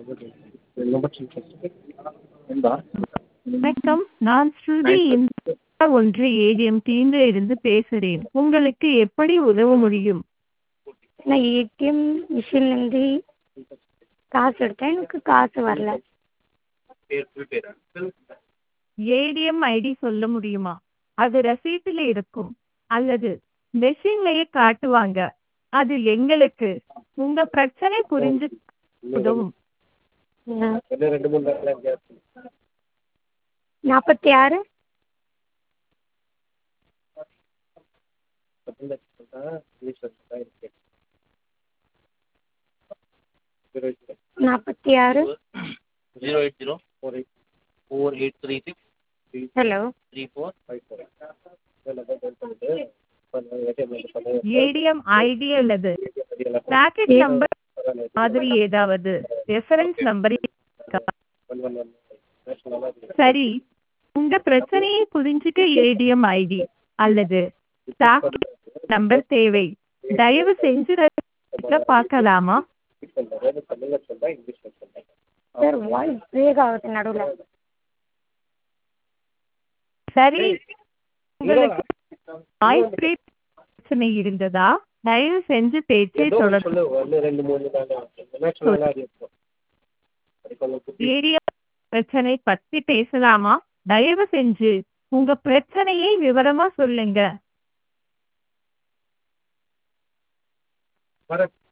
வணக்கம் நான் ஸ்ருதி இந்தியா ஒன்று ஏடிஎம் டீம்ல இருந்து பேசுகிறேன் உங்களுக்கு எப்படி உதவ முடியும் நான் ஏடிஎம் மிஷின்லேருந்து காசு எடுத்தேன் எனக்கு காசு வரல ஏடிஎம் ஐடி சொல்ல முடியுமா அது ரசீட்டில் இருக்கும் அல்லது மெஷின்லயே காட்டுவாங்க அது எங்களுக்கு உங்க பிரச்சனை புரிஞ்சு உதவும் நாற்பத்தி ஆறு நாற்பத்தி ஆறு zero eight zero four eight four eight three six hello three four five four. ATM ID அல்லது பாக்கெட் நம்பர் மாதிரி ஏதாவது ரெஃபரன்ஸ் நம்பர் இருக்கா? சரி உங்க பிரச்சனையை புரிஞ்சுக்க ஏடிஎம் ஐடி அல்லது பாக்கெட் நம்பர் தேவை தயவு செஞ்சு ரெஃபரன்ஸ்ல பார்க்கலாமா சார் வாய்ஸ் பிரேக் ஆகுது நடுவில் சரி உங்களுக்கு வாய்ஸ் பிரேக் பிரச்சனை இருந்ததா தயவு செஞ்சு பேச்சை தொடர்ந்து ஏரியா பிரச்சனை பத்தி பேசலாமா தயவு செஞ்சு உங்க பிரச்சனையை விவரமா சொல்லுங்க